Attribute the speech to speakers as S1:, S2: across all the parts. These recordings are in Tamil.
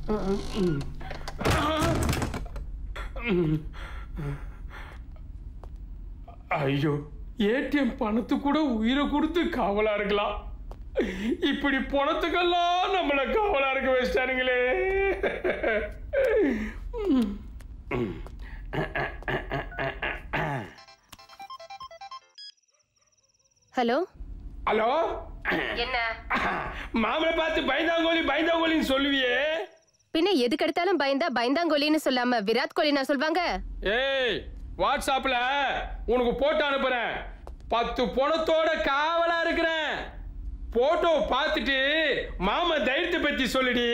S1: ஐயோ ஏடிஎம் பணத்து கூட உயிரை கொடுத்து காவலா இருக்கலாம் இப்படி பணத்துக்கெல்லாம் நம்மளை காவலா இருக்க வச்சிட்டானுங்களே
S2: ஹலோ
S1: ஹலோ
S2: என்ன
S1: மாமனை பார்த்து பயந்தாங்கோலி பயந்தாங்கோலின்னு சொல்லுவியே
S2: பின்ன எதுக்கு எடுத்தாலும் பயந்தா பயந்தாங்கோலின்னு சொல்லாம விராட் கோலி நான் சொல்வாங்க
S1: ஏய் வாட்ஸ்அப்ல உனக்கு போட்டோ அனுப்புறேன் பத்து பணத்தோட காவலா இருக்கிறேன் போட்டோ பார்த்துட்டு மாமா தைரியத்தை பத்தி சொல்லுடி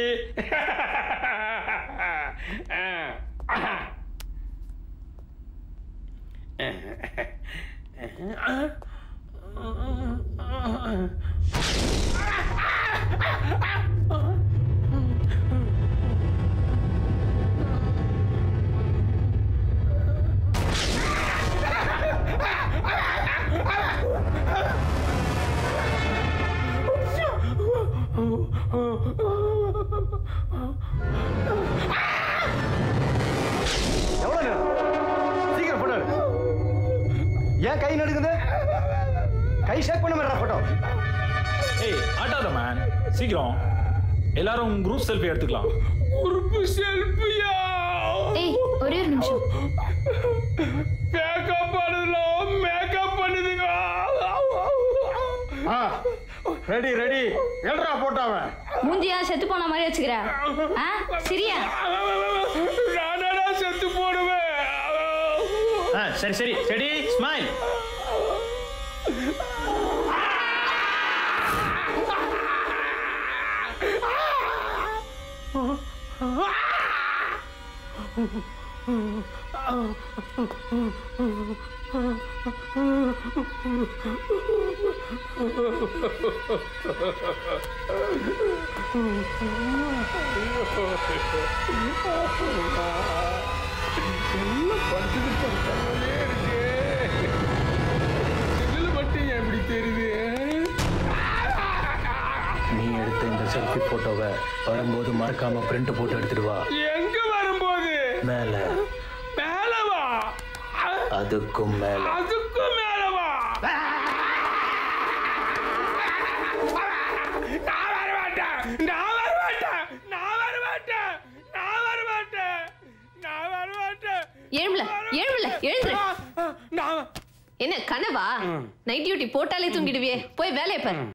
S3: எவ்வளவு நேரம் சீக்கிரம் போட்டோ எடு. ஏன் கை நடுக்குது கை ஷேக் பண்ண மாதிரி போட்டோ
S4: ஏய் ஆட்டாத மேன் சீக்கிரம் எல்லாரும் குரூப் செல்ஃபி எடுத்துக்கலாம்
S1: உறுப்பு செல்பியா
S5: ஏய் ஒரே ஒரு நிமிஷம்
S1: மேக்கப் பண்ணுதலாம் மேக்கப் பண்ணுதுங்க
S3: ரெடி ரெடி எழுறா போட்டாவன்
S5: மூஞ்சியா செத்து போன மாதிரி வச்சுக்கிற ஆ சரியா
S1: நானடா செத்து போடுவேன்
S4: ஆ சரி சரி சரி ஸ்மைல்
S1: இதுல மட்டும் ஏன் இப்படி தெரியுது
S6: நீ எடுத்த இந்த செல்ஃபி போட்டோவை வரும்போது மறக்காம பிரிண்ட் போட்டு எடுத்துட்டு வா
S1: எங்க வரும்போது
S6: மேல
S1: மேலவா
S6: அதுக்கும் மேல
S1: அதுக்கும் மேலவா நான் வர மாட்டேன் நான் வர மாட்டேன் நான் வர மாட்டேன் நான் வர மாட்டேன் நான் வர மாட்டேன்
S5: எழும்பல எழும்பல எழுந்துரு
S1: நான்
S5: என்ன கனவா நைட் டியூட்டி போட்டாலே தூங்கிடுவியே போய் வேலையை பாரு